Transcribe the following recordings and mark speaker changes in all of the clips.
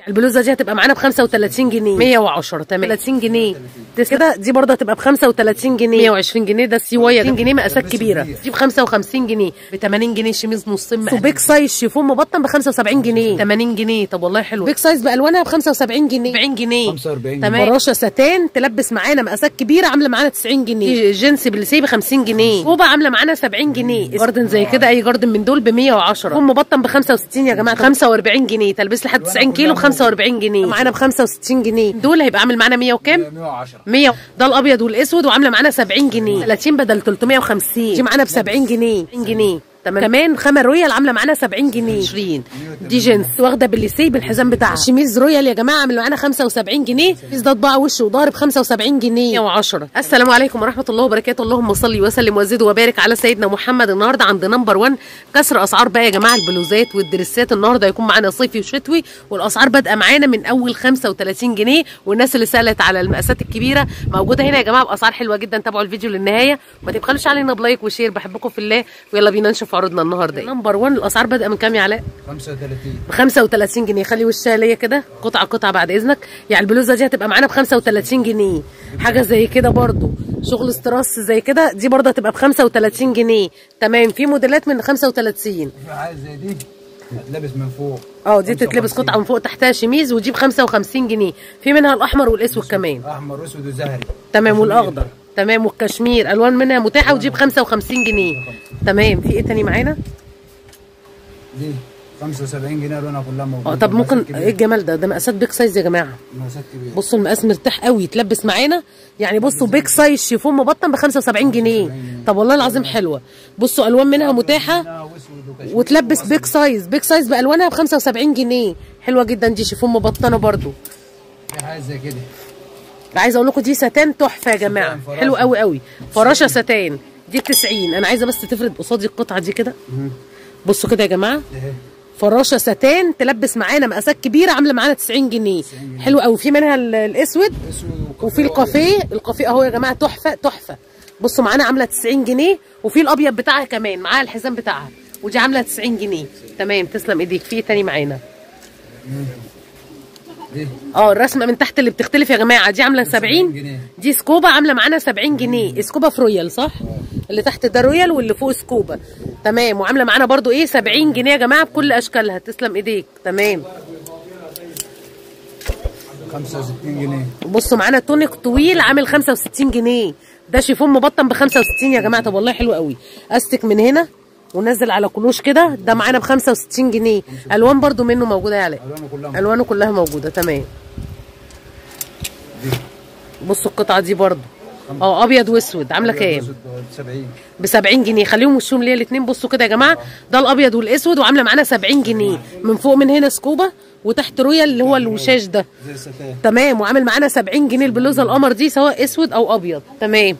Speaker 1: البلوزه دي هتبقى معانا ب 35 جنيه 110 تمام 30 جنيه دي كده دي برضه هتبقى ب 35 جنيه 120 جنيه ده السي واي 30 جنيه مقاسات كبيره دي ب 55 جنيه ب 80 جنيه شميز نصين مقاس وبيك سايز شيفون مبطن ب 75 جنيه 80 جنيه طب والله حلو بيك سايز بالوانها ب 75 جنيه 70 جنيه
Speaker 2: 45
Speaker 1: تمام فراشه ستان تلبس معانا مقاسات كبيره عامله معانا 90 جنيه جنس بالسي ب 50 جنيه كوبا عامله معانا 70 جنيه جاردن زي كده اي جاردن من دول ب 110 فم مبطن ب 65 يا جماعه 45 جنيه تلبس لحد 90 كيلو ب 45 جنيه معانا ب 65 جنيه دول هيبقى عامل معانا 100 وكام
Speaker 2: 110
Speaker 1: 100 ده الابيض والاسود وعامله معانا 70 جنيه 30 بدل 350 دي معانا ب 70 جنيه 70 جنيه تمام كمان خامه رويال عامله معانا 70 جنيه 20 دي جنس واخده بالليسي بالحزام بتاعها الشميز رويال يا جماعه عامل معانا 75 جنيه الشميز ده طباعه وش وضهر ب 75 جنيه 110 السلام عليكم ورحمه الله وبركاته اللهم صل وسلم وزد وبارك على سيدنا محمد النهارده عند نمبر 1 كسر اسعار بقى يا جماعه البلوزات والدريسات النهارده هيكون معانا صيفي وشتوي والاسعار بادئه معانا من اول 35 جنيه والناس اللي سالت على المقاسات الكبيره موجوده هنا يا جماعه باسعار حلوه جدا تابعوا الفيديو للنهايه ما تبخلوش علينا بلايك وشير بحبكم في الله ويلا بينا نشوف عروضنا النهارده نمبر 1 الاسعار بادئه من كام يا علاء
Speaker 2: 35
Speaker 1: ب 35 جنيه خلي وشها ليا كده قطعه قطعه بعد اذنك يعني البلوزه دي هتبقى معانا ب 35 جنيه حاجه زي كده برضو شغل استراس زي كده دي برضه هتبقى ب 35 جنيه تمام في موديلات من 35
Speaker 2: في حاجه زي دي لابس من فوق
Speaker 1: اه دي تتلبس
Speaker 2: 55.
Speaker 1: قطعه من فوق تحتها شميز ودي ب 55 جنيه في منها الاحمر والاسود كمان
Speaker 2: احمر واسود وزهري
Speaker 1: تمام والاخضر تمام والكشمير الوان منها متاحه ودي ب 55 جنيه تمام في ايه تاني معانا
Speaker 2: دي 75 جنيه لونها كلها موجوده
Speaker 1: اه طب ممكن ايه الجمال ده ده مقاسات بيك سايز يا جماعه
Speaker 2: مقاسات كبيره
Speaker 1: بصوا المقاس مرتاح قوي يتلبس معانا يعني بصوا بيك سايز شيفون مبطن ب 75 جنيه طب والله العظيم حلوه بصوا الوان منها متاحه
Speaker 2: لونها واسود وكشمير
Speaker 1: وتلبس بيك سايز بيك سايز بالوانها ب 75 جنيه حلوه جدا دي شيفون مبطنه برضو
Speaker 2: في حاجه زي كده
Speaker 1: عايزه اقول لكم دي ستان تحفه يا جماعه
Speaker 2: ستان فراشة.
Speaker 1: حلو قوي قوي فراشه ستان دي ب 90 انا عايزه بس تفرد قصادي القطعه دي كده بصوا كده يا جماعه
Speaker 2: اهي
Speaker 1: فراشه ستان تلبس معانا مقاسات كبيره عامله معانا 90 جنيه حلو قوي في منها ال- الاسود
Speaker 2: اسود
Speaker 1: وفي الكافيه الكافيه اهو يا جماعه تحفه تحفه بصوا معانا عامله 90 جنيه وفي الابيض بتاعها كمان معاها الحزام بتاعها ودي عامله 90 جنيه تمام تسلم ايديك في إيه تاني معانا
Speaker 2: دي
Speaker 1: اه الرسمه من تحت اللي بتختلف يا جماعه دي عامله 70
Speaker 2: جنيه.
Speaker 1: دي سكوبا عامله معانا 70 جنيه سكوبا في رويال صح اللي تحت ده رويال واللي فوق سكوبا تمام وعامله معانا برضو ايه 70 جنيه يا جماعه بكل اشكالها تسلم ايديك تمام
Speaker 2: 65 جنيه
Speaker 1: بصوا معانا تونيك طويل عامل 65 جنيه ده شيفون مبطن ب 65 يا جماعه طب والله حلو قوي استك من هنا ونزل على كلوش كده ده معانا ب 65 جنيه الوان برضو منه موجوده يا علاء
Speaker 2: الوانه كلها
Speaker 1: الوانه كلها موجوده تمام
Speaker 2: دي
Speaker 1: بصوا القطعه دي برضو اه ابيض واسود عامله كام
Speaker 2: 70
Speaker 1: ب 70 جنيه خليهم وشهم ليا الاثنين بصوا كده يا جماعه ده الابيض والاسود وعامله معانا 70 جنيه من فوق من هنا سكوبا وتحت رويال اللي هو الوشاش ده
Speaker 2: زي الستان
Speaker 1: تمام وعامل معانا 70 جنيه البلوزه القمر دي سواء اسود او ابيض تمام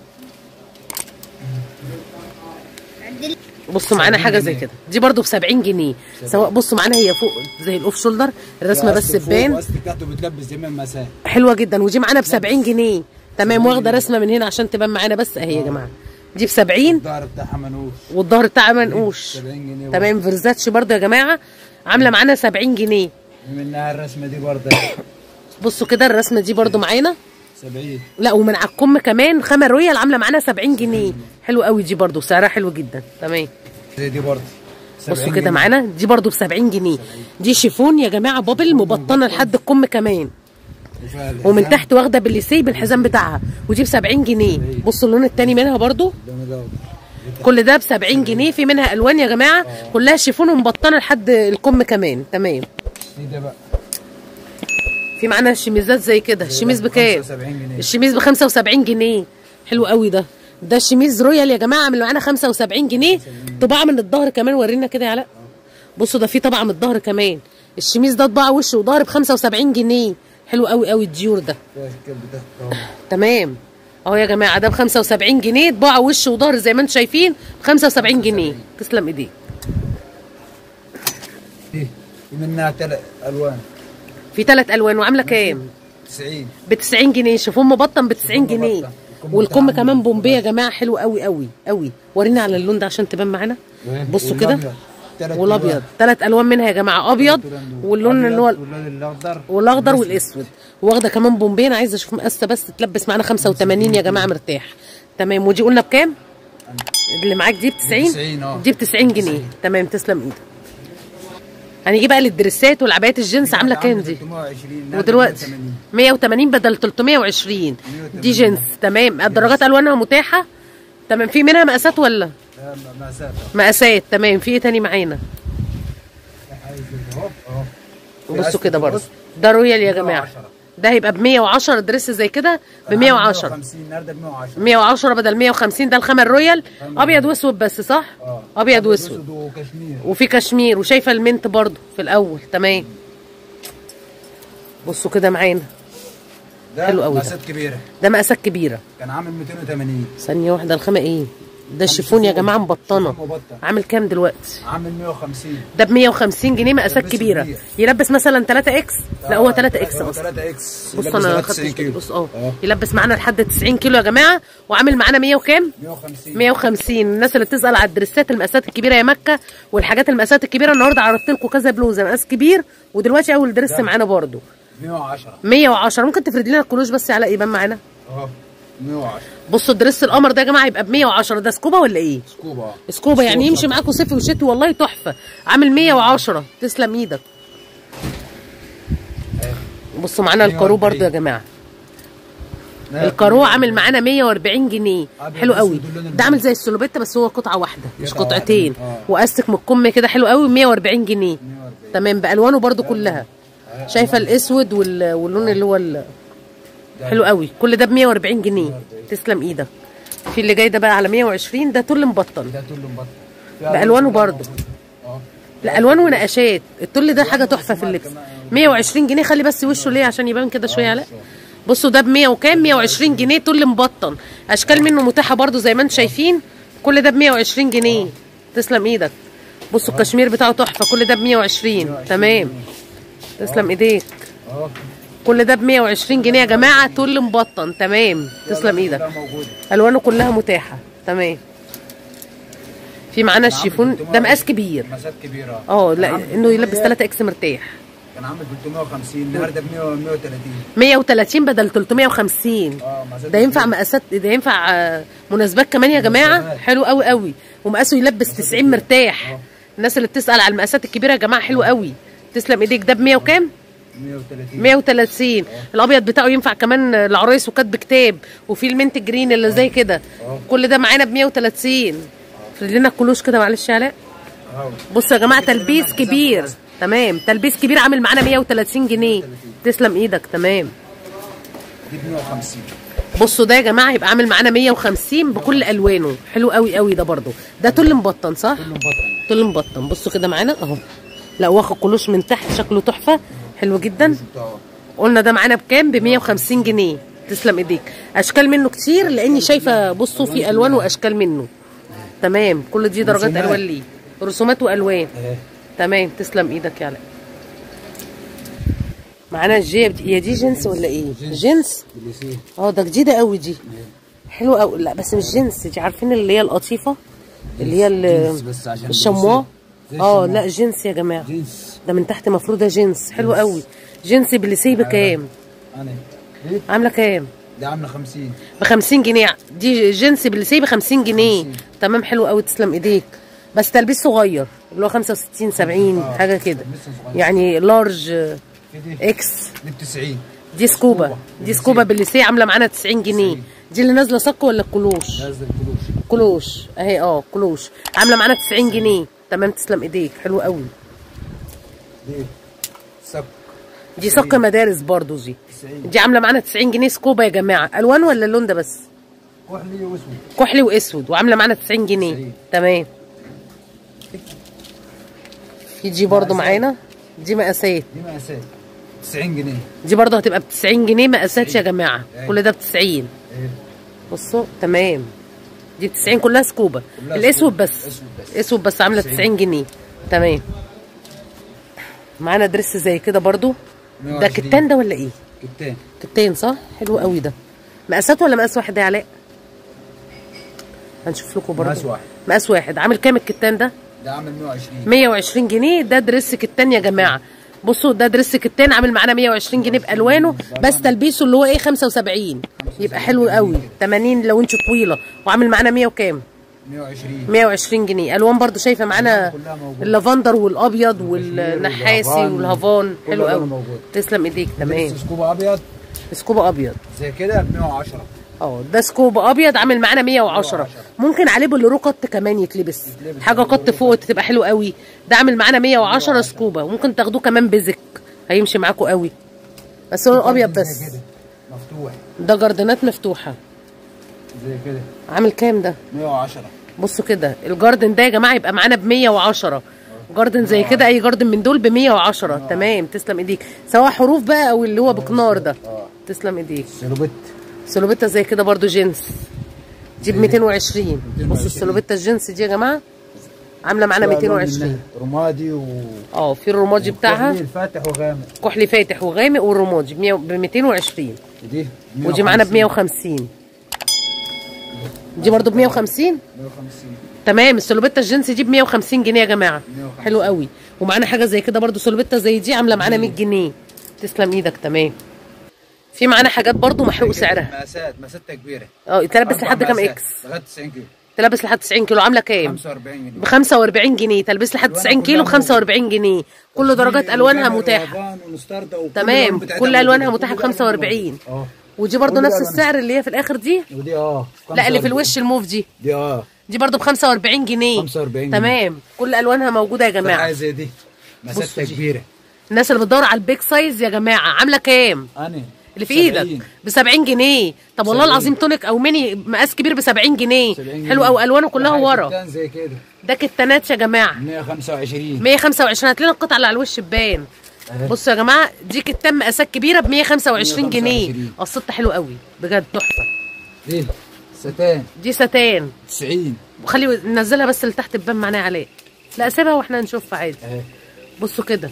Speaker 1: بصوا معانا حاجه زي كده دي برضو ب 70 جنيه سواء بصوا معانا هي فوق زي الاوف شولدر الرسمه بس تبان
Speaker 2: واستك تحته بتلبس جميع المساء
Speaker 1: حلوه جدا ودي معانا ب 70 جنيه تمام واخده رسمه من هنا عشان تبان معانا بس اهي يا جماعه دي ب 70
Speaker 2: الظهر بتاعها منوش
Speaker 1: والظهر بتاعها منقوش
Speaker 2: 70 جنيه
Speaker 1: تمام فيرزاتشي برضو يا جماعه عامله معانا 70 جنيه
Speaker 2: منها الرسمه دي برضه
Speaker 1: بصوا كده الرسمه دي برضو معانا
Speaker 2: 70
Speaker 1: لا ومن على الكم كمان خامه رويال عامله معانا 70 جنيه حلو قوي دي برضو سعرها حلو جدا تمام
Speaker 2: زي دي برضه
Speaker 1: بصوا كده معانا دي برضو ب 70 جنيه دي شيفون يا جماعه بابل مبطنه لحد الكم كمان ومن تحت واخده بالليسي بالحزام بتاعها ودي ب 70 جنيه بصوا اللون التاني منها برضو كل ده ب 70 جنيه في منها الوان يا جماعه كلها شيفون ومبطنه لحد الكم كمان تمام
Speaker 2: دي ده بقى
Speaker 1: في معانا شميزات زي كده الشميز بكام
Speaker 2: 75 جنيه
Speaker 1: الشميز ب 75 جنيه حلو قوي ده ده شميز رويال يا جماعه عامل معانا 75 جنيه طباعه من الظهر كمان ورينا كده يا علاء بصوا ده في طبعه من الظهر كمان الشميز ده طباعه وش وظهر ب 75 جنيه حلو قوي قوي الديور ده
Speaker 2: فيها الكلب ده اهو
Speaker 1: تمام اهو يا جماعه ده ب 75 جنيه طباعه وش وظهر زي ما انتم شايفين ب 75 جنيه تسلم ايديك
Speaker 2: دي في منها ثلاث الوان
Speaker 1: في ثلاث الوان وعامله كام
Speaker 2: 90
Speaker 1: ب 90 جنيه شوفون مبطن ب 90 جنيه
Speaker 2: مبطن. الكم
Speaker 1: والكم
Speaker 2: بتاعها
Speaker 1: كمان بومبي يا جماعه حلو قوي قوي قوي ورينا على اللون ده عشان تبان معانا بصوا كده
Speaker 2: تلات
Speaker 1: والابيض
Speaker 2: ألوان.
Speaker 1: ثلاث الوان منها يا جماعه ابيض واللون اللي هو
Speaker 2: واللون الاخضر
Speaker 1: والاخضر والاسود واخده كمان بومبين عايزه اشوف مقاسه بس تلبس معانا 85 يا جماعه مرتاح تمام ودي قلنا بكام اللي معاك دي ب 90
Speaker 2: 90 اه.
Speaker 1: دي ب 90 جنيه
Speaker 2: 90.
Speaker 1: تمام تسلم ايدك هنيجي بقى للدريسات والعبايات الجينز عامله كام دي
Speaker 2: 320
Speaker 1: ودلوقتي 180 بدل 320 دي جينز تمام الدرجات الوانها متاحه تمام في منها مقاسات ولا
Speaker 2: مسافه
Speaker 1: مقاسات تمام في ايه تاني معانا
Speaker 2: عايز اهو اهو
Speaker 1: بصوا كده برضه ده رويال يا جماعه
Speaker 2: 110.
Speaker 1: ده هيبقى ب 110 دريس زي كده ب 110
Speaker 2: 150 النهارده ب 110
Speaker 1: 110 بدل 150 ده الخامه الرويال ابيض واسود بس صح
Speaker 2: اه
Speaker 1: ابيض واسود
Speaker 2: وكشمير
Speaker 1: وفي كشمير وشايفه المنت برضو في الاول تمام بصوا كده معانا
Speaker 2: ده
Speaker 1: حلو قوي ده.
Speaker 2: مقاسات كبيره
Speaker 1: ده مقاسات كبيره
Speaker 2: كان عامل 280
Speaker 1: ثانيه واحده الخامه ايه ده الشيفون يا جماعه مبطنه
Speaker 2: شيفون مبطن.
Speaker 1: عامل كام دلوقتي
Speaker 2: عامل 150
Speaker 1: ده ب 150 جنيه مقاسات
Speaker 2: يلبسه
Speaker 1: كبيره
Speaker 2: كبير.
Speaker 1: يلبس مثلا 3 اكس لا هو 3 اكس اصلا
Speaker 2: 3 اكس
Speaker 1: بص انا خدت
Speaker 2: كيلو
Speaker 1: بص اه يلبس معانا لحد 90 كيلو يا جماعه وعامل معانا 100 وكام
Speaker 2: 150
Speaker 1: 150 الناس اللي بتسال على الدريسات المقاسات الكبيره يا مكه والحاجات المقاسات الكبيره النهارده عرضت لكم كذا بلوزه مقاس كبير ودلوقتي اول دريس معانا برضو
Speaker 2: 110
Speaker 1: 110 ممكن تفرد لنا الكلوش بس على يبان معانا
Speaker 2: اهو 110
Speaker 1: بصوا الدريس القمر ده يا جماعه يبقى ب 110 ده سكوبا ولا ايه
Speaker 2: سكوبا
Speaker 1: سكوبا يعني يمشي معاكم صيفي وشتوي والله تحفه عامل 110 تسلم ايدك بصوا معانا الكارو برضو يا جماعه الكارو عامل معانا 140 جنيه
Speaker 2: أبيض
Speaker 1: حلو
Speaker 2: وأسود
Speaker 1: قوي
Speaker 2: واللون
Speaker 1: ده عامل زي السلوبيتا بس هو قطعه واحده مش
Speaker 2: قطعة واحدة.
Speaker 1: قطعتين
Speaker 2: آه.
Speaker 1: واستك من الكم كده حلو قوي 140 جنيه
Speaker 2: 140
Speaker 1: تمام بالوانه برضو كلها شايفه الاسود وال- واللون اللي هو ال- حلو قوي كل ده ب 140 جنيه تسلم ايدك في اللي جاي ده بقى على 120 ده تل مبطن
Speaker 2: ده كله مبطل
Speaker 1: بألوانه برضه.
Speaker 2: اه
Speaker 1: لا الوان ونقاشات التل ده حاجه تحفه في اللبس 120 جنيه خلي بس وشه ليه عشان يبان كده شويه علاء بصوا ده ب 100 وكام 120 جنيه تل مبطن اشكال منه متاحه برضو زي ما انتم شايفين كل ده ب 120 جنيه تسلم ايدك بصوا الكشمير بتاعه تحفه كل ده ب 120 تمام تسلم ايديك
Speaker 2: اه
Speaker 1: كل ده ب 120 جنيه يا جماعه تل مبطن تمام تسلم ايدك
Speaker 2: ده موجود
Speaker 1: الوانه كلها متاحه تمام في معانا الشيفون ده مقاس كبير
Speaker 2: مسات كبيره
Speaker 1: اه لا
Speaker 2: عامل
Speaker 1: انه يلبس
Speaker 2: 300
Speaker 1: 3 اكس مرتاح
Speaker 2: كان عامل 350 النهارده ب 100 130
Speaker 1: 130 بدل 350
Speaker 2: اه مسات
Speaker 1: ده ينفع
Speaker 2: كبيرة.
Speaker 1: مقاسات ده ينفع آه، مناسبات كمان يا جماعه
Speaker 2: مناسبات.
Speaker 1: حلو قوي قوي ومقاسه يلبس 90 مرتاح
Speaker 2: اه.
Speaker 1: الناس اللي بتسال على المقاسات الكبيره يا جماعه حلو قوي تسلم ايديك ده ب 100 وكام
Speaker 2: 130
Speaker 1: 130 الابيض بتاعه ينفع كمان العرايس وكاتب كتاب وفي المنت جرين اللي زي كده
Speaker 2: اه.
Speaker 1: كل ده معانا ب 130 افرد لنا الكلوش كده معلش يا علاء
Speaker 2: اه
Speaker 1: بصوا يا جماعه تلبيس كبير تمام تلبيس كبير عامل معانا 130 جنيه تسلم ايدك تمام
Speaker 2: دي ب 150
Speaker 1: بصوا ده يا جماعه هيبقى عامل معانا 150 بكل الوانه حلو قوي قوي ده برضو ده تل مبطن صح
Speaker 2: كله مبطل
Speaker 1: تل مبطن بصوا كده معانا اهو لا واخد كلوش من تحت شكله تحفه حلو جدا
Speaker 2: بتاعه
Speaker 1: قلنا ده معانا بكام ب 150 جنيه تسلم ايديك اشكال منه كتير لاني شايفه بصوا في الوان واشكال منه تمام كل دي درجات
Speaker 2: رسومات.
Speaker 1: الوان ليه رسومات والوان
Speaker 2: اهي
Speaker 1: تمام تسلم ايدك يا علاء معانا الجي هي دي جنس ولا ايه جنس
Speaker 2: بليسيه
Speaker 1: اه ده جديده قوي دي حلوه قوي لا بس مش جنس دي عارفين اللي هي القطيفه اللي هي ال-
Speaker 2: جنس بس عشان
Speaker 1: الشموا
Speaker 2: زي
Speaker 1: اه
Speaker 2: الشموا.
Speaker 1: لا جنس يا جماعه
Speaker 2: جنس
Speaker 1: ده من تحت مفروضه جنس حلو قوي جنس بليسيه بكام
Speaker 2: انا ايه
Speaker 1: عامله كام
Speaker 2: دي عامله 50
Speaker 1: ب 50 جنيه دي جنس بليسيه ب 50 جنيه تمام حلو قوي تسلم ايديك بس تلبيس صغير اللي هو 65 70
Speaker 2: آه،
Speaker 1: حاجه كده
Speaker 2: تلبيس صغير.
Speaker 1: يعني لارج
Speaker 2: في دي
Speaker 1: اكس
Speaker 2: دي ب 90
Speaker 1: دي سكوبا
Speaker 2: سكوبا.
Speaker 1: دي سكوبا بالليسيه عامله معانا 90 جنيه
Speaker 2: 90.
Speaker 1: دي اللي نازله صك ولا الكلوش
Speaker 2: نازل الكلوش
Speaker 1: كلوش اهي اه كلوش عامله معانا 90 جنيه تمام تسلم ايديك حلو قوي
Speaker 2: دي سك
Speaker 1: دي صك مدارس برضو دي
Speaker 2: 90
Speaker 1: دي عامله معانا 90 جنيه سكوبا يا جماعه الوان ولا اللون ده بس
Speaker 2: كحلي واسود
Speaker 1: كحلي واسود وعامله معانا 90 جنيه
Speaker 2: 90.
Speaker 1: تمام في دي برضو معانا دي مقاسات
Speaker 2: دي مقاسات 90 جنيه
Speaker 1: دي برضو هتبقى ب 90 جنيه مقاسات يا جماعه
Speaker 2: أيوة.
Speaker 1: كل ده ب 90
Speaker 2: ايه
Speaker 1: بصوا تمام دي ب 90 كلها سكوبا
Speaker 2: كلها
Speaker 1: الاسود
Speaker 2: سكوبا.
Speaker 1: بس
Speaker 2: أسود بس.
Speaker 1: اسود بس عامله 90 جنيه تمام معانا درس زي كده برضو ده
Speaker 2: 120.
Speaker 1: كتان ده ولا ايه
Speaker 2: كتان
Speaker 1: كتان صح حلو قوي ده مقاسات ولا مقاس واحد يا علاء هنشوف لكم برضو
Speaker 2: مقاس واحد.
Speaker 1: مقاس واحد عامل كام الكتان ده
Speaker 2: ده عامل 120
Speaker 1: 120 جنيه ده دريسك التاني يا جماعه بصوا ده دريسك التاني عامل معانا 120 جنيه بالوانه بس تلبيسه اللي هو ايه 75 يبقى حلو قوي 80 لو انت طويله وعامل معانا 100 وكام
Speaker 2: 120
Speaker 1: 120 جنيه الوان برضو شايفه معانا
Speaker 2: كلها موجودة.
Speaker 1: اللافندر والابيض والنحاسي
Speaker 2: والهافان
Speaker 1: والهافان
Speaker 2: كل
Speaker 1: حلو
Speaker 2: لون
Speaker 1: قوي
Speaker 2: موجود.
Speaker 1: تسلم ايديك تمام
Speaker 2: لبس سكوب ابيض
Speaker 1: سكوب ابيض
Speaker 2: زي كده ب 110
Speaker 1: اه ده سكوب ابيض عامل معانا 110
Speaker 2: 110.
Speaker 1: ممكن عليه بالرو قط كمان يتلبس
Speaker 2: يتلبس
Speaker 1: حاجه قط فوق تبقى حلو قوي ده عامل معانا 110 سكوبه ممكن تاخدوه كمان بزك هيمشي معاكم قوي بس هو ابيض
Speaker 2: زي
Speaker 1: بس
Speaker 2: كده مفتوح
Speaker 1: ده جردنات مفتوحه
Speaker 2: زي كده
Speaker 1: عامل كام ده
Speaker 2: 110
Speaker 1: بصوا كده الجاردن ده يا جماعه يبقى معانا ب 110 جاردن زي كده اي جاردن من دول ب 110 تمام تسلم ايديك سواء حروف بقى او اللي هو بكنار ده
Speaker 2: اه
Speaker 1: تسلم ايديك
Speaker 2: سلوبت
Speaker 1: سلوبيتا زي كده برضو جينز دي ب 220 بصوا
Speaker 2: 220.
Speaker 1: السلوبيتا الجينز دي يا جماعه عامله معانا 220
Speaker 2: رمادي و
Speaker 1: اه في الرمادي بتاعها
Speaker 2: كحلي الفاتح وغامق
Speaker 1: كحلي فاتح وغامق والرمادي ب 220
Speaker 2: ودي
Speaker 1: ودي معانا ب 150 دي برضو ب 150
Speaker 2: 150
Speaker 1: تمام السلوبيتا الجنس دي ب 150 جنيه يا جماعه
Speaker 2: 150.
Speaker 1: حلو قوي ومعانا حاجه زي كده برضو سلوبيتا زي دي عامله معانا 100 جنيه تسلم ايدك تمام في معانا حاجات برضو محروق سعرها
Speaker 2: مقاسات مقاساتها كبيره
Speaker 1: اه تلبس
Speaker 2: أربع
Speaker 1: لحد كام
Speaker 2: مقاسات،
Speaker 1: اكس
Speaker 2: لغايه 90 كيلو
Speaker 1: تلبس لحد 90 كيلو عامله كام
Speaker 2: 45 جنيه
Speaker 1: ب 45 جنيه تلبس لحد
Speaker 2: ألوانها
Speaker 1: 90 كيلو ب
Speaker 2: كلها
Speaker 1: 45 جنيه كل درجات الوانها متاحه تمام كل الوانها متاحه ب 45
Speaker 2: اه
Speaker 1: ودي برضو
Speaker 2: كل
Speaker 1: نفس
Speaker 2: الألوان.
Speaker 1: السعر اللي هي في الاخر دي
Speaker 2: ودي اه
Speaker 1: لا اللي في
Speaker 2: 45.
Speaker 1: الوش الموف دي
Speaker 2: دي اه
Speaker 1: دي برضو ب 45 جنيه
Speaker 2: 45 جنيه.
Speaker 1: تمام كل الوانها موجوده يا
Speaker 2: فتحة
Speaker 1: جماعه
Speaker 2: زي دي
Speaker 1: بصوا
Speaker 2: مساحتها
Speaker 1: دي.
Speaker 2: كبيره
Speaker 1: الناس اللي بتدور على البيج سايز يا جماعه عامله كام
Speaker 2: اني
Speaker 1: اللي في ايدك ب 70 جنيه طب والله
Speaker 2: 70.
Speaker 1: العظيم تونيك او ميني مقاس كبير ب 70 جنيه
Speaker 2: 70 جنيه.
Speaker 1: حلو قوي الوانه كلها
Speaker 2: فتحة
Speaker 1: ورا
Speaker 2: كتان زي كده
Speaker 1: ده كتانات يا جماعه
Speaker 2: 125
Speaker 1: 125 هات لنا القطعه اللي على الوش تبان
Speaker 2: أهي.
Speaker 1: بصوا يا جماعه دي كتان مقاسات كبيره ب 125 جنيه
Speaker 2: 125.
Speaker 1: قصتها حلو قوي بجد تحفه
Speaker 2: دي ستان
Speaker 1: دي ستان
Speaker 2: 90
Speaker 1: وخلي ننزلها بس لتحت تبان معناها عليه لا سيبها واحنا نشوفها عادي
Speaker 2: اهي
Speaker 1: بصوا كده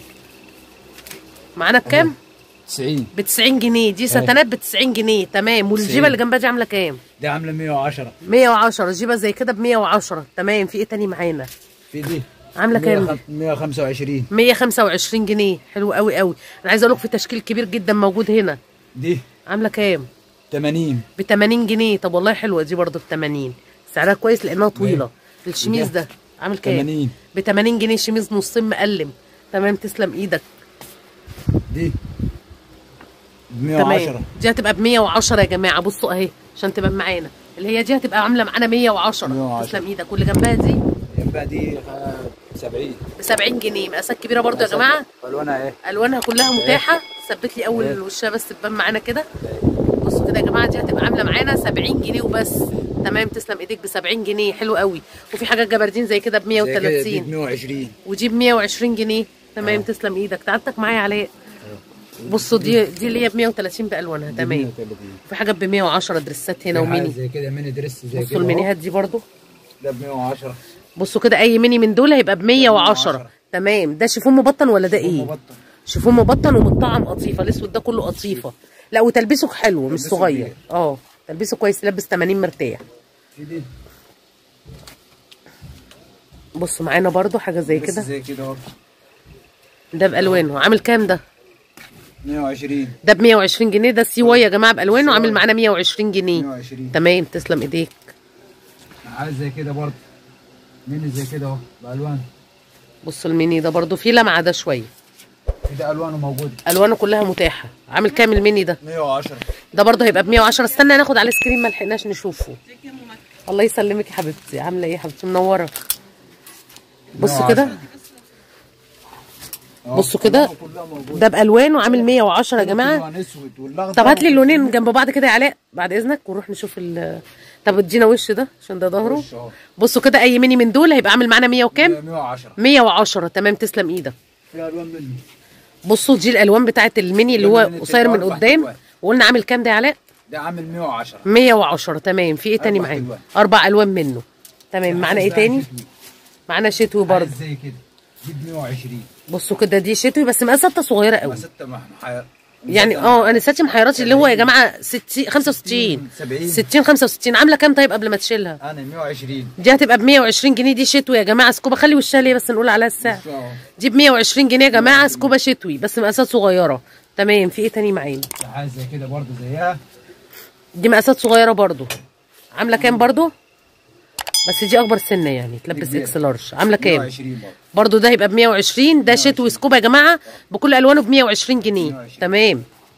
Speaker 1: معانا بكام
Speaker 2: 90
Speaker 1: ب 90 جنيه دي ستانات ب 90 جنيه تمام والجيبه اللي جنبها دي عامله كام
Speaker 2: دي عامله 110
Speaker 1: 110 جيبه زي كده ب 110 تمام في ايه تاني معانا
Speaker 2: في دي
Speaker 1: عامله كام
Speaker 2: 125
Speaker 1: 125 جنيه حلو قوي قوي انا عايزه اقول لك في تشكيل كبير جدا موجود هنا
Speaker 2: دي
Speaker 1: عامله كام
Speaker 2: 80
Speaker 1: ب 80 جنيه طب والله حلوه دي برضو ب 80 سعرها كويس لانها طويله الشميز ده عامل كام
Speaker 2: 80.
Speaker 1: ب 80 جنيه شميز نصين مقلم تمام تسلم ايدك
Speaker 2: دي ب
Speaker 1: تمام
Speaker 2: 110
Speaker 1: دي هتبقى ب 110 يا جماعه بصوا اهي عشان تبقى معانا اللي هي دي هتبقى عامله معانا 110
Speaker 2: 110.
Speaker 1: تسلم ايدك واللي جنبها دي
Speaker 2: يبقى دي 70
Speaker 1: ب 70 جنيه مقاسات كبيره برضو يا جماعه
Speaker 2: الوانها ايه
Speaker 1: الوانها كلها متاحه ثبت لي اول وشها بس تبان معانا كده بصوا كده يا جماعه دي هتبقى عامله معانا 70 جنيه وبس تمام تسلم ايديك ب 70 جنيه حلو قوي وفي حاجات جبردين زي كده ب
Speaker 2: زي كده دي
Speaker 1: 130
Speaker 2: ب 120
Speaker 1: ودي ب 120 جنيه تمام تسلم ايدك تعبتك معايا علاء بصوا دي دي اللي هي ب 130 بالوانها تمام
Speaker 2: 130.
Speaker 1: في حاجات ب 110 دريسات هنا
Speaker 2: في حاجة
Speaker 1: وميني
Speaker 2: زي كده ميني دريس زي
Speaker 1: بصوا
Speaker 2: كده
Speaker 1: المينيهات دي برضو
Speaker 2: ده ب 110
Speaker 1: بصوا كده اي ميني من دول هيبقى ب 110
Speaker 2: 110.
Speaker 1: تمام ده شيفون مبطن ولا ده ايه
Speaker 2: مبطن.
Speaker 1: شيفون مبطن ومطعم قطيفه الاسود ده كله قطيفه لا وتلبيسه حلو مش
Speaker 2: تلبيسه
Speaker 1: صغير
Speaker 2: كبير.
Speaker 1: اه تلبيسه كويس لبس 80 مرتاح
Speaker 2: في دي
Speaker 1: بصوا معانا برضو حاجه زي
Speaker 2: دريس
Speaker 1: كده
Speaker 2: زي كده اهو
Speaker 1: ده بالوانه عامل كام ده
Speaker 2: 120
Speaker 1: ده ب 120 جنيه ده سي واي يا جماعه بالوانه عامل معانا 120 جنيه
Speaker 2: 120
Speaker 1: تمام تسلم ايديك
Speaker 2: عايز زي كده برضه ميني زي كده اهو بالوان
Speaker 1: بصوا الميني ده برضو فيه لمعه ده شويه
Speaker 2: في ده الوانه موجوده
Speaker 1: الوانه كلها متاحه عامل كام الميني ده
Speaker 2: 110
Speaker 1: ده برضه هيبقى ب 110 استنى ناخد على السكرين ما لحقناش نشوفه الله يسلمك يا حبيبتي عامله ايه يا حبيبتي منوره بصوا كده
Speaker 2: أهو،
Speaker 1: بصوا كده
Speaker 2: كلها- كلها موجودة.
Speaker 1: ده بالوان وعامل 110 يا جماعه
Speaker 2: اللون اسود والاخضر
Speaker 1: طب هات لي اللونين جنب بعض كده يا علاء بعد اذنك ونروح نشوف ال طب ادينا وش ده عشان ده ظهره
Speaker 2: وش أهو.
Speaker 1: بصوا كده اي ميني من دول هيبقى عامل معانا 100 وكام
Speaker 2: 110
Speaker 1: 110 تمام تسلم ايدك
Speaker 2: في الوان منه
Speaker 1: بصوا دي الالوان بتاعت الميني اللي هو
Speaker 2: الميني
Speaker 1: قصير من
Speaker 2: أربع
Speaker 1: قدام
Speaker 2: ألوان.
Speaker 1: وقلنا عامل كام ده يا علاء
Speaker 2: ده عامل 110
Speaker 1: 110 تمام في ايه تاني
Speaker 2: أربع
Speaker 1: معانا
Speaker 2: ألوان.
Speaker 1: اربع الوان منه تمام معانا ايه
Speaker 2: ده
Speaker 1: تاني
Speaker 2: شتوي.
Speaker 1: معانا شتوي برضه
Speaker 2: عايز زي كده دي ب 120
Speaker 1: بصوا كده دي شتوي بس مقاساتها صغيره قوي
Speaker 2: ما ستة ما احنا حي-
Speaker 1: يعني اه انساتي محيراتي اللي هو يا جماعه 60 65
Speaker 2: 70
Speaker 1: 60 65 عامله كام طيب قبل ما تشيلها
Speaker 2: انا 120
Speaker 1: دي هتبقى ب 120 جنيه دي شتوي يا جماعه سكوبا خلي وشها ليه بس نقول عليها السعر
Speaker 2: اه
Speaker 1: دي ب 120 جنيه يا جماعه سكوبا شتوي بس مقاسات صغيره تمام في ايه تاني معانا
Speaker 2: عايز زي كده برضه زيها
Speaker 1: دي مقاسات صغيره برضو عامله كام برضو بس دي اكبر سنه يعني تلبس
Speaker 2: كبيرة.
Speaker 1: اكس لارج عامله كام
Speaker 2: 120 برضه
Speaker 1: برضو ده هيبقى ب 120 ده شتوي سكوبا يا جماعه بكل الوانه ب 120 جنيه
Speaker 2: 120.
Speaker 1: تمام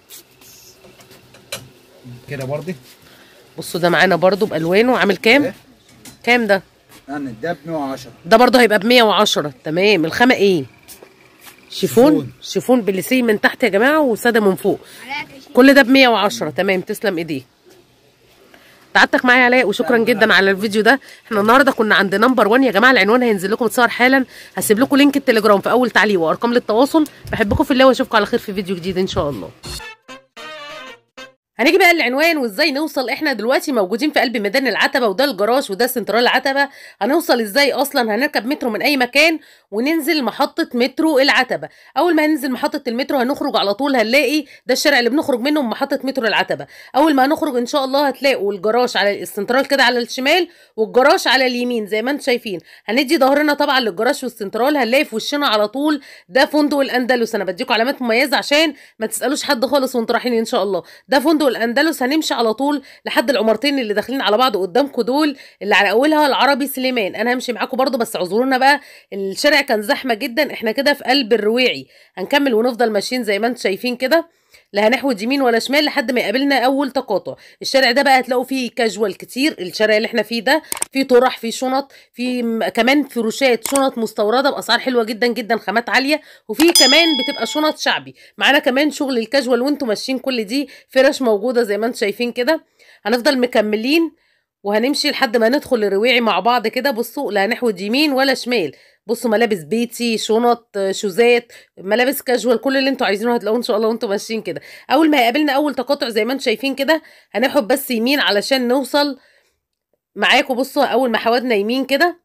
Speaker 2: كده برضه
Speaker 1: بصوا ده معانا برضو بالوانه عامل كام
Speaker 2: إيه؟
Speaker 1: كام ده
Speaker 2: انا ده ب 110
Speaker 1: ده برضو هيبقى ب 110 تمام الخامه ايه شيفون
Speaker 2: شيفون.
Speaker 1: شيفون بليسي من تحت يا جماعه وساده من فوق كل ده ب 110 تمام تسلم ايديك تعبتك معايا يا علاء وشكرا جدا على الفيديو ده احنا النهارده كنا عند نمبر 1 يا جماعه العنوان هينزل لكم اتصور حالا هسيب لكم لينك التليجرام في اول تعليق وارقام للتواصل بحبكم في الله واشوفكم على خير في فيديو جديد ان شاء الله هنيجي بقى العنوان وازاي نوصل احنا دلوقتي موجودين في قلب ميدان العتبه وده الجراج وده سنترال العتبه هنوصل ازاي اصلا هنركب مترو من اي مكان وننزل محطه مترو العتبه اول ما هننزل محطه المترو هنخرج على طول هنلاقي ده الشارع اللي بنخرج منه من محطه مترو العتبه اول ما هنخرج ان شاء الله هتلاقوا الجراج على السنترال كده على الشمال والجراج على اليمين زي ما انتم شايفين هندي ظهرنا طبعا للجراج والسنترال هنلاقي في وشنا على طول ده فندق الاندلس انا بديكم علامات مميزه عشان ما تسالوش حد خالص وانتوا رايحين ان شاء الله ده فندق الاندلس هنمشي على طول لحد العمارتين اللي داخلين على بعض قدامكم دول اللي على اولها العربي سليمان انا همشي معاكم برضو بس اعذرونا بقى الشارع كان زحمه جدا احنا كده في قلب الرويعي هنكمل ونفضل ماشيين زي ما انتم شايفين كده لا هنحود يمين ولا شمال لحد ما يقابلنا اول تقاطع الشارع ده بقى هتلاقوا فيه كاجوال كتير الشارع اللي احنا فيه ده فيه طرح فيه شنط فيه م- كمان فروشات شنط مستورده باسعار حلوه جدا جدا خامات عاليه وفي كمان بتبقى شنط شعبي معانا كمان شغل الكاجوال وانتم ماشيين كل دي فرش موجوده زي ما انتم شايفين كده هنفضل مكملين وهنمشي لحد ما ندخل الرواعي مع بعض كده بصوا لا هنحود يمين ولا شمال بصوا ملابس بيتي شنط آه، شوزات ملابس كاجوال كل اللي انتوا عايزينه هتلاقوه ان شاء الله وانتوا ماشيين كده اول ما يقابلنا اول تقاطع زي ما انتوا شايفين كده هناخد بس يمين علشان نوصل معاكم بصوا اول ما حودنا يمين كده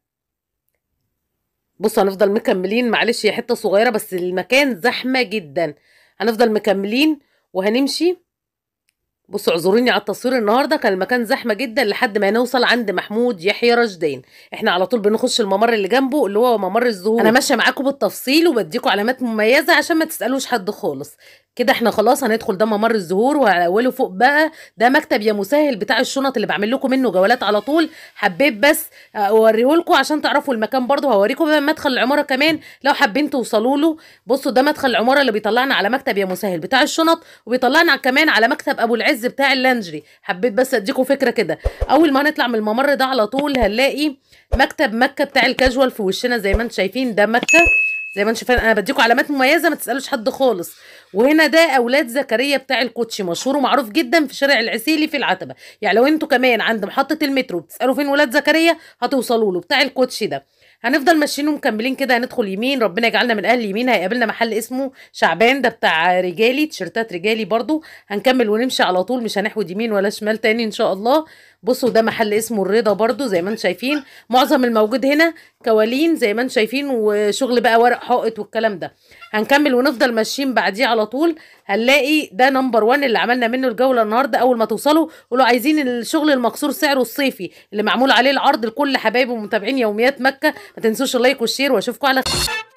Speaker 1: بصوا هنفضل مكملين معلش هي حته صغيره بس المكان زحمه جدا هنفضل مكملين وهنمشي بصوا اعذروني على التصوير النهارده كان المكان زحمه جدا لحد ما نوصل عند محمود يحيى رشدين احنا على طول بنخش الممر اللي جنبه اللي هو ممر الزهور انا ماشيه معاكم بالتفصيل وبديكم علامات مميزه عشان ما تسالوش حد خالص كده احنا خلاص هندخل ده ممر الزهور وعلى اوله فوق بقى ده مكتب يا مسهل بتاع الشنط اللي بعمل لكم منه جولات على طول حبيت بس اوريه لكم عشان تعرفوا المكان برضه هوريكم بقى مدخل العماره كمان لو حابين توصلوا له بصوا ده مدخل العماره اللي بيطلعنا على مكتب يا مسهل بتاع الشنط وبيطلعنا كمان على مكتب ابو العز بتاع اللانجري حبيت بس اديكم فكره كده اول ما نطلع من الممر ده على طول هنلاقي مكتب مكه بتاع الكاجوال في وشنا زي ما انتم شايفين ده مكه زي ما انتم شايفين انا بديكم علامات مميزه ما تسالوش حد خالص وهنا ده اولاد زكريا بتاع الكوتشي مشهور ومعروف جدا في شارع العسيلي في العتبه يعني لو انتوا كمان عند محطه المترو بتسالوا فين ولاد زكريا هتوصلوا له بتاع الكوتشي ده هنفضل ماشيين ومكملين كده هندخل يمين ربنا يجعلنا من اهل اليمين هيقابلنا محل اسمه شعبان ده بتاع رجالي تيشرتات رجالي برضو هنكمل ونمشي على طول مش هنحود يمين ولا شمال تاني ان شاء الله بصوا ده محل اسمه الرضا برضو زي ما انتم شايفين معظم الموجود هنا كوالين زي ما انتم شايفين وشغل بقى ورق حائط والكلام ده هنكمل ونفضل ماشيين بعديه على طول هنلاقي ده نمبر 1 اللي عملنا منه الجوله النهارده اول ما توصلوا ولو عايزين الشغل المكسور سعره الصيفي اللي معمول عليه العرض لكل حبايب ومتابعين يوميات مكه ما تنسوش اللايك والشير واشوفكم على خير